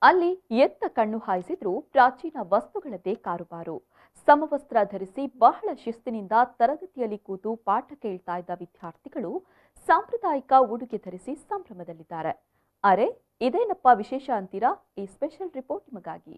ಅಲ್ಲಿ ಎತ್ತ ಕಣ್ಣು ಹಾಯಿಸಿದ್ರೂ ಪ್ರಾಚೀನ ವಸ್ತುಗಳದ್ದೇ ಕಾರುಬಾರು ಸಮವಸ್ತ್ರ ಧರಿಸಿ ಬಹಳ ಶಿಸ್ತಿನಿಂದ ತರಗತಿಯಲ್ಲಿ ಕೂತು ಪಾಠ ಕೇಳ್ತಾ ಇದ್ದ ವಿದ್ಯಾರ್ಥಿಗಳು ಸಾಂಪ್ರದಾಯಿಕ ಉಡುಗೆ ಧರಿಸಿ ಸಂಭ್ರಮದಲ್ಲಿದ್ದಾರೆ ಅರೆ ಇದೇನಪ್ಪ ವಿಶೇಷ ಅಂತೀರಾ ಈ ಸ್ಪೆಷಲ್ ರಿಪೋರ್ಟ್ ನಿಮಗಾಗಿ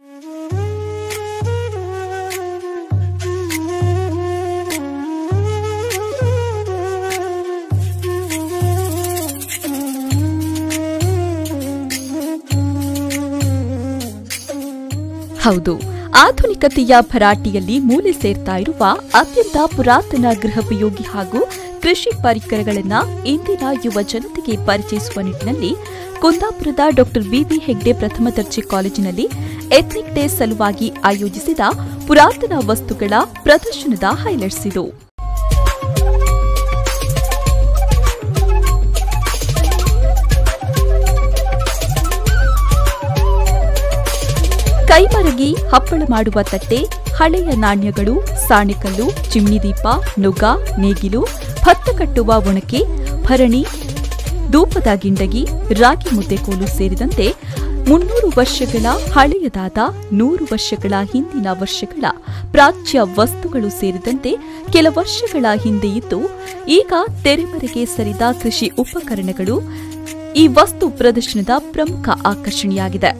ಹೌದು ಆಧುನಿಕತೆಯ ಭರಾಟೆಯಲ್ಲಿ ಮೂಲೆ ಸೇರ್ತಾ ಇರುವ ಅತ್ಯಂತ ಪುರಾತನ ಗೃಹೋಪಯೋಗಿ ಹಾಗೂ ಕೃಷಿ ಪರಿಕರಗಳನ್ನ ಇಂದಿನ ಯುವ ಜನತೆಗೆ ಪರಿಚಯಿಸುವ ನಿಟ್ಟಿನಲ್ಲಿ ಕುಂದಾಪುರದ ಡಾಕ್ಟರ್ ಬಿವಿ ಹೆಗ್ಡೆ ಪ್ರಥಮ ದರ್ಜೆ ಕಾಲೇಜಿನಲ್ಲಿ ಎಥ್ನಿಕ್ ಡೇ ಸಲುವಾಗಿ ಆಯೋಜಿಸಿದ ಪುರಾತನ ವಸ್ತುಗಳ ಪ್ರದರ್ಶನದ ಹೈಲೈಟ್ಸ್ ಇದು ಕೈಮರಗಿ ಹಪ್ಪಳ ಮಾಡುವ ತಟ್ಟೆ ಹಳೆಯ ನಾಣ್ಯಗಳು ಸಾಣೆಕಲ್ಲು ಚಿಮ್ನಿದೀಪ ನುಗ ನೇಗಿಲು ಭತ್ತ ಕಟ್ಟುವ ಒಣಕೆ ಭರಣಿ ಧೂಪದ ಗಿಂಡಗಿ ರಾಗಿ ಮುದ್ದೆಕೋಲು ಸೇರಿದಂತೆ ಮುನ್ನೂರು ವರ್ಷಗಳ ಹಳೆಯದಾದ ನೂರು ವರ್ಷಗಳ ಹಿಂದಿನ ವರ್ಷಗಳ ಪ್ರಾಚ್ಯ ವಸ್ತುಗಳು ಸೇರಿದಂತೆ ಕೆಲ ವರ್ಷಗಳ ಹಿಂದೆ ಇದ್ದು ಈಗ ತೆರೆಮರೆಗೆ ಸರಿದ ಕೃಷಿ ಉಪಕರಣಗಳು ಈ ವಸ್ತು ಪ್ರದರ್ಶನದ ಪ್ರಮುಖ ಆಕರ್ಷಣೆಯಾಗಿದೆ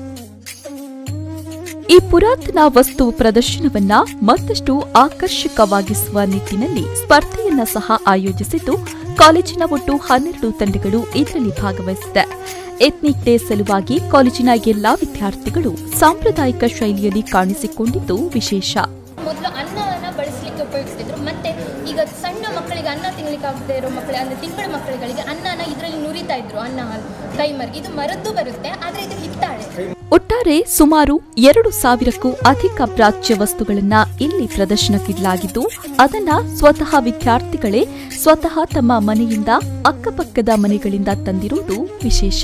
ಈ ಪುರಾತನ ವಸ್ತು ಪ್ರದರ್ಶನವನ್ನ ಮತ್ತಷ್ಟು ಆಕರ್ಷಕವಾಗಿಸುವ ನಿಟ್ಟಿನಲ್ಲಿ ಸ್ಪರ್ಧೆಯನ್ನ ಸಹ ಆಯೋಜಿಸಿದ್ದು ಕಾಲೇಜಿನ ಒಟ್ಟು ಹನ್ನೆರಡು ತಂಡಗಳು ಇದರಲ್ಲಿ ಭಾಗವಹಿಸಿದೆ ಎಥ್ನಿಕ್ ಡೇ ಸಲುವಾಗಿ ಕಾಲೇಜಿನ ಎಲ್ಲಾ ವಿದ್ಯಾರ್ಥಿಗಳು ಸಾಂಪ್ರದಾಯಿಕ ಶೈಲಿಯಲ್ಲಿ ಕಾಣಿಸಿಕೊಂಡಿದ್ದು ವಿಶೇಷ ಮೊದಲು ಅನ್ನನ ಬಳಸಲಿಕ್ಕೆ ಉಪಯೋಗಿಸ್ತಿದ್ರು ಮತ್ತೆ ಈಗ ಸಣ್ಣ ಮಕ್ಕಳಿಗೆ ಅನ್ನ ತಿನ್ಲಿಕ್ಕೆ ಆಗದೆ ಇರೋ ಮಕ್ಕಳು ಅಂದ್ರೆ ತಿಂಗಳ ಮಕ್ಕಳುಗಳಿಗೆ ಅನ್ನನ ಇದರಲ್ಲಿ ನುರಿತಾ ಇದ್ರು ಅನ್ನ ಹಾಲು ಕೈಮರ್ ಇದು ಮರದ್ದು ಬರುತ್ತೆ ಆದ್ರೆ ಇದು ಹಿತ್ತಾಳೆ ಒಟ್ಟಾರೆ ಸುಮಾರು ಎರಡು ಸಾವಿರಕ್ಕೂ ಅಧಿಕ ಪ್ರಾಚ್ಯ ವಸ್ತುಗಳನ್ನ ಇಲ್ಲಿ ಪ್ರದರ್ಶನಕ್ಕಿಡಲಾಗಿದ್ದು ಅದನ್ನ ಸ್ವತಃ ವಿದ್ಯಾರ್ಥಿಗಳೇ ಸ್ವತಃ ತಮ್ಮ ಮನೆಯಿಂದ ಅಕ್ಕಪಕ್ಕದ ಮನೆಗಳಿಂದ ತಂದಿರುವುದು ವಿಶೇಷ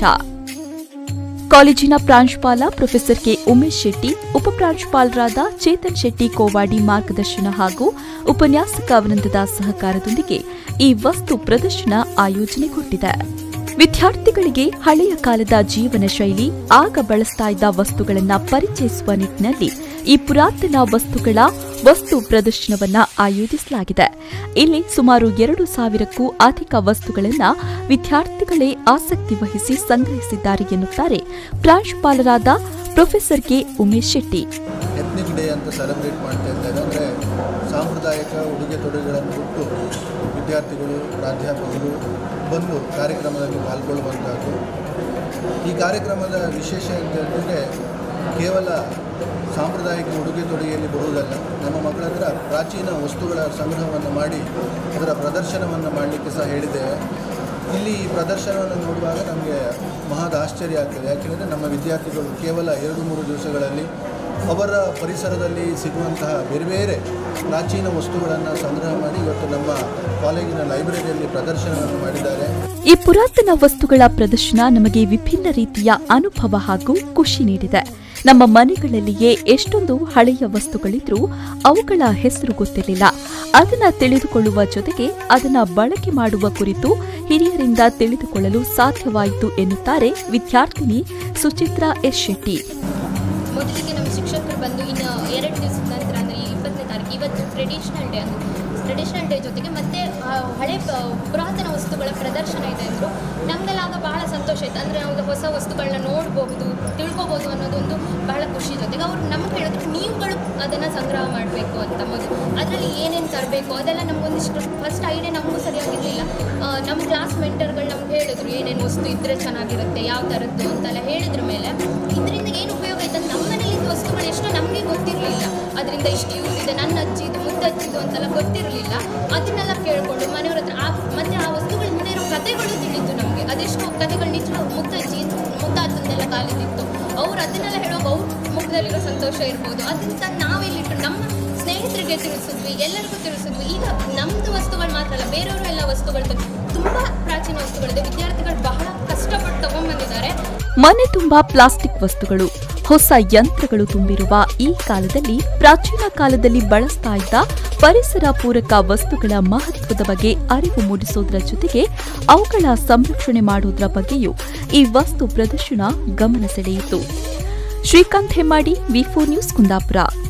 ಕಾಲೇಜಿನ ಪ್ರಾಂಶುಪಾಲ ಪ್ರೊಫೆಸರ್ ಕೆ ಉಮೇಶ್ ಶೆಟ್ಟಿ ಉಪಪ್ರಾಂಶುಪಾಲರಾದ ಚೇತನ್ ಶೆಟ್ಟಿ ಕೋವಾಡಿ ಮಾರ್ಗದರ್ಶನ ಹಾಗೂ ಉಪನ್ಯಾಸಕ ವೃಂದದ ಸಹಕಾರದೊಂದಿಗೆ ಈ ವಸ್ತು ಪ್ರದರ್ಶನ ಆಯೋಜನೆಗೊಂಡಿದೆ ವಿದ್ಯಾರ್ಥಿಗಳಿಗೆ ಹಳೆಯ ಕಾಲದ ಜೀವನ ಶೈಲಿ ಆಗ ಬಳಸ್ತಾ ಇದ್ದ ವಸ್ತುಗಳನ್ನ ಪರಿಚಯಿಸುವ ನಿಟ್ಟಿನಲ್ಲಿ ಈ ಪುರಾತನ ವಸ್ತುಗಳ ವಸ್ತು ಪ್ರದರ್ಶನವನ್ನ ಆಯೋಜಿಸಲಾಗಿದೆ ಇಲ್ಲಿ ಸುಮಾರು ಎರಡು ಸಾವಿರಕ್ಕೂ ಅಧಿಕ ವಸ್ತುಗಳನ್ನ ವಿದ್ಯಾರ್ಥಿಗಳೇ ಆಸಕ್ತಿ ವಹಿಸಿ ಸಂಗ್ರಹಿಸಿದ್ದಾರೆ ಎನ್ನುತ್ತಾರೆ ಪ್ರಾಂಶುಪಾಲರಾದ professor K Umesh Shetty ethnic day ಅಂತ ಸೆಲೆಬ್ರೇಟ್ ಮಾಡ್ತಾ ಇದ್ದಾರೆ ಅಂದರೆ ಸಾಂಪ್ರದಾಯಿಕ ಉಡುಗೆ ತೊಡುಗೆಗಳನ್ನು ಬಿಟ್ಟು ವಿದ್ಯಾರ್ಥಿಗಳು ಪ್ರಾಧ್ಯಾಪಕರು ಬಂದು ಕಾರ್ಯಕ್ರಮದಲ್ಲಿ ಪಾಲ್ಗೊಳ್ಳುವಂಥದ್ದು ಈ ಕಾರ್ಯಕ್ರಮದ ವಿಶೇಷ ಅಂತ ಹೇಳಿದ್ರೆ ಕೇವಲ ಸಾಂಪ್ರದಾಯಿಕ ಉಡುಗೆ ತೊಡುಗೆಯಲ್ಲಿ ಬರುವುದಲ್ಲ ನಮ್ಮ ಮಕ್ಕಳ ಹತ್ರ ಪ್ರಾಚೀನ ವಸ್ತುಗಳ ಸಂಗ್ರಹವನ್ನು ಮಾಡಿ ಅದರ ಪ್ರದರ್ಶನವನ್ನು ಮಾಡಲಿಕ್ಕೆ ಸಹ ಹೇಳಿದ್ದೇವೆ ಇಲ್ಲಿ ಈ ಪ್ರದರ್ಶನವನ್ನು ನೋಡುವಾಗ ನಮಗೆ ಮಹದ ಆಶ್ಚರ್ಯ ಆಗ್ತದೆ ಯಾಕೆಂದರೆ ನಮ್ಮ ವಿದ್ಯಾರ್ಥಿಗಳು ಕೇವಲ ಎರಡು ಮೂರು ದಿವಸಗಳಲ್ಲಿ ಅವರ ಪರಿಸರದಲ್ಲಿ ಸಿಗುವಂತಹ ಬೇರೆ ಬೇರೆ ಪ್ರಾಚೀನ ವಸ್ತುಗಳನ್ನು ಸಂಗ್ರಹ ಮಾಡಿ ಇವತ್ತು ನಮ್ಮ ಕಾಲೇಜಿನ ಲೈಬ್ರರಿಯಲ್ಲಿ ಪ್ರದರ್ಶನವನ್ನು ಮಾಡಿದ್ದಾರೆ ಈ ಪುರಾತನ ವಸ್ತುಗಳ ಪ್ರದರ್ಶನ ನಮಗೆ ವಿಭಿನ್ನ ರೀತಿಯ ಅನುಭವ ಹಾಗೂ ಖುಷಿ ನೀಡಿದೆ ನಮ್ಮ ಮನೆಗಳಲ್ಲಿಯೇ ಎಷ್ಟೊಂದು ಹಳೆಯ ವಸ್ತುಗಳಿದ್ರೂ ಅವುಗಳ ಹೆಸರು ಗೊತ್ತಿರಲಿಲ್ಲ ಅದನ್ನ ತಿಳಿದುಕೊಳ್ಳುವ ಜೊತೆಗೆ ಅದನ್ನ ಬಳಕೆ ಮಾಡುವ ಕುರಿತು ಹಿರಿಯರಿಂದ ತಿಳಿದುಕೊಳ್ಳಲು ಸಾಧ್ಯವಾಯಿತು ಎನ್ನುತ್ತಾರೆ ವಿದ್ಯಾರ್ಥಿನಿ ಸುಚಿತ್ರಾ ಎಸ್ ಶೆಟ್ಟಿ ಮೊದಲಿಗೆ ನಮ್ಮ ಶಿಕ್ಷಕರು ಬಂದು ಇನ್ನು ಎರಡು ದಿವಸದ ನಂತರ ಅಂದರೆ ಈ ಇಪ್ಪತ್ತನೇ ತಾರೀಕು ಇವತ್ತು ಟ್ರೆಡಿಷನಲ್ ಡೇ ಅದು ಟ್ರೆಡಿಷನಲ್ ಡೇ ಜೊತೆಗೆ ಮತ್ತೆ ಆ ಹಳೆ ಪ- ಪುರಾತನ ವಸ್ತುಗಳ ಪ್ರದರ್ಶನ ಇದೆ ಅಂದರು ನಮಗೆಲ್ಲ ಆಗ ಬಹಳ ಸಂತೋಷ ಆಯಿತು ಅಂದರೆ ನಾವು ಹೊಸ ವಸ್ತುಗಳನ್ನ ನೋಡ್ಬೋದು ತಿಳ್ಕೊಬೋದು ಅನ್ನೋದೊಂದು ಬಹಳ ಖುಷಿ ಜೊತೆಗೆ ಅವ್ರು ನಮಗೆ ಹೇಳಿದ್ರು ನೀವುಗಳು ಅದನ್ನು ಸಂಗ್ರಹ ಮಾಡಬೇಕು ಅಂತ ಮೊದಲು ಅದರಲ್ಲಿ ಏನೇನು ತರಬೇಕು ಅದೆಲ್ಲ ನಮಗೊಂದಿಷ್ಟು ಫಸ್ಟ್ ಐಡಿಯಾ ನಮಗೂ ಸರಿಯಾಗಿರಲಿಲ್ಲ ನಮ್ಮ ಕ್ಲಾಸ್ ಮೆಂಟರ್ಗಳು ನಮ್ಗೆ ಹೇಳಿದ್ರು ಏನೇನು ವಸ್ತು ಇದ್ದರೆ ಚೆನ್ನಾಗಿರುತ್ತೆ ಯಾವ ಥರದ್ದು ಅಂತೆಲ್ಲ ಹೇಳಿದ್ರ ಮೇಲೆ ಇದರಿಂದ ಏನು ಉಪಯೋಗ ಆಯ್ತು ನಮ್ಮ ಮನೇಲಿದ್ದ ವಸ್ತುಗಳು ಎಷ್ಟೋ ನಮಗೆ ಗೊತ್ತಿರಲಿಲ್ಲ ಅದರಿಂದ ಇಷ್ಟು ಯೂಸ್ ಇದೆ ನನ್ನ ಅಜ್ಜಿದು ಮುದ್ದಜ್ಜಿದು ಅಂತೆಲ್ಲ ಗೊತ್ತಿರಲಿಲ್ಲ ಅದನ್ನೆಲ್ಲ ಕೇಳಿಕೊಂಡು ಮನೆಯವ್ರ ಹತ್ರ ಆ ಮತ್ತೆ ಆ ವಸ್ತುಗಳ ಹಿಂದೆ ಇರೋ ಕಥೆಗಳು ತಿಳಿತು ನಮಗೆ ಅದೆಷ್ಟೋ ಕಥೆಗಳು ನಿಜ ಮುದ್ದಜ್ಜಿ ಮುದ್ದಾತಂದೆಲ್ಲ ಕಾಲಿದಿತ್ತು ಅವ್ರು ಅದನ್ನೆಲ್ಲ ಹೇಳುವಾಗ ಅವ್ರ ಮುಖದಲ್ಲಿರೋ ಸಂತೋಷ ಇರ್ಬೋದು ಅದನ್ನ ನಾವಿಲ್ಲಿಟ್ಟು ನಮ್ಮ ಸ್ನೇಹಿತರಿಗೆ ತಿಳಿಸಿದ್ವಿ ಎಲ್ಲರಿಗೂ ತಿಳಿಸಿದ್ವಿ ಈಗ ನಮ್ಮದು ವಸ್ತುಗಳು ಮಾತ್ರ ಅಲ್ಲ ಬೇರೆಯವರು ಎಲ್ಲ ವಸ್ತುಗಳ ಬಗ್ಗೆ ತುಂಬ ಪ್ರಾಚೀನ ವಸ್ತುಗಳಿದೆ ವಿದ್ಯಾರ್ಥಿಗಳು ಬಹಳ ಕಷ್ಟಪಟ್ಟು ತಗೊಂಡ್ಬಂದಿದ್ದಾರೆ ಮನೆ ತುಂಬಾ ಪ್ಲಾಸ್ಟಿಕ್ ವಸ್ತುಗಳು ಹೊಸ ಯಂತ್ರಗಳು ತುಂಬಿರುವ ಈ ಕಾಲದಲ್ಲಿ ಪ್ರಾಚೀನ ಕಾಲದಲ್ಲಿ ಬಳಸ್ತಾ ಇದ್ದ ಪರಿಸರ ಪೂರಕ ವಸ್ತುಗಳ ಮಹತ್ವದ ಬಗ್ಗೆ ಅರಿವು ಮೂಡಿಸೋದ್ರ ಜೊತೆಗೆ ಅವುಗಳ ಸಂರಕ್ಷಣೆ ಮಾಡೋದ್ರ ಬಗ್ಗೆಯೂ ಈ ವಸ್ತು ಪ್ರದರ್ಶನ ಗಮನ ಸೆಳೆಯಿತು Srikanth Hemmadi V four news Kundapura